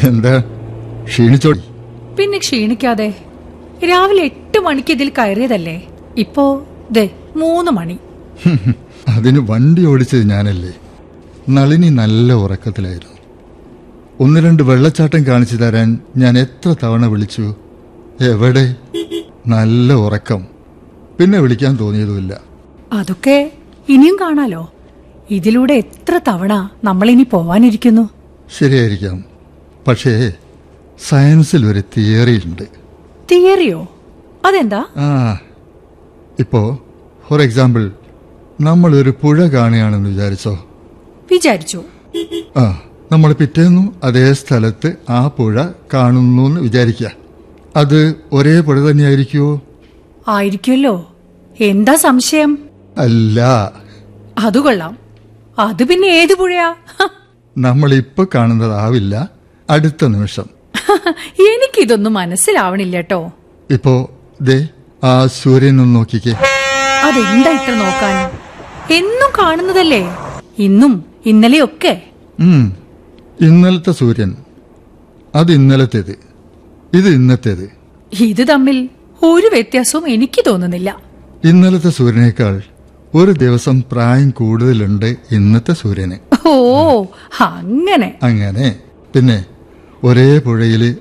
എന്താ ക്ഷീണിച്ചോ പിന്നെ ക്ഷീണിക്കാതെ രാവിലെ എട്ട് മണിക്ക് ഇതിൽ കയറിയതല്ലേ ഇപ്പോ ദേ മൂന്ന് മണി അതിന് വണ്ടി ഓടിച്ചത് ഞാനല്ലേ നളിനി നല്ല ഉറക്കത്തിലായിരുന്നു ഒന്ന് രണ്ട് വെള്ളച്ചാട്ടം കാണിച്ചു തരാൻ ഞാൻ എത്ര തവണ വിളിച്ചു എവിടെ നല്ല ഉറക്കം പിന്നെ വിളിക്കാൻ തോന്നിയതുമില്ല അതൊക്കെ ഇനിയും കാണാലോ ഇതിലൂടെ എത്ര തവണ നമ്മളിനി പോവാനിരിക്കുന്നു ശരിയായിരിക്കാം പക്ഷേ സയൻസിൽ ഒരു തിയറിയുണ്ട് തിയറിയോ അതെന്താ ആ ഇപ്പോ ഫോർ എക്സാമ്പിൾ നമ്മളൊരു പുഴ കാണുകയാണെന്ന് വിചാരിച്ചോ വിചാരിച്ചു ആ നമ്മൾ പിറ്റേന്നു അതേ സ്ഥലത്ത് ആ പുഴ കാണുന്നു എന്ന് വിചാരിക്കുക അത് ഒരേ പുഴ തന്നെയായിരിക്കുമോ ആയിരിക്കുമല്ലോ എന്താ സംശയം അല്ല അത് കൊള്ളാം അത് പിന്നെ ഏത് പുഴയാ ഹ, നമ്മളിപ്പോ കാണുന്നതാവില്ല അടുത്ത നിമിഷം എനിക്കിതൊന്നും മനസ്സിലാവണില്ല കേട്ടോ ഇപ്പോ ദേ ആ സൂര്യനൊന്ന് നോക്കിക്കേ അതെന്താ ഇത്ര നോക്കാൻ എന്നും കാണുന്നതല്ലേ ഇന്നും ഇന്നലെയൊക്കെ ഉം ഇന്നലത്തെ സൂര്യൻ അത് ഇന്നലത്തേത് ഇത് ഇന്നത്തേത് ഇത് തമ്മിൽ ഒരു വ്യത്യാസവും എനിക്ക് തോന്നുന്നില്ല ഇന്നലത്തെ സൂര്യനേക്കാൾ ഒരു ദിവസം പ്രായം കൂടുതലുണ്ട് ഇന്നത്തെ സൂര്യന് ഓ അങ്ങനെ അങ്ങനെ പിന്നെ ഒരേ പുഴയിൽ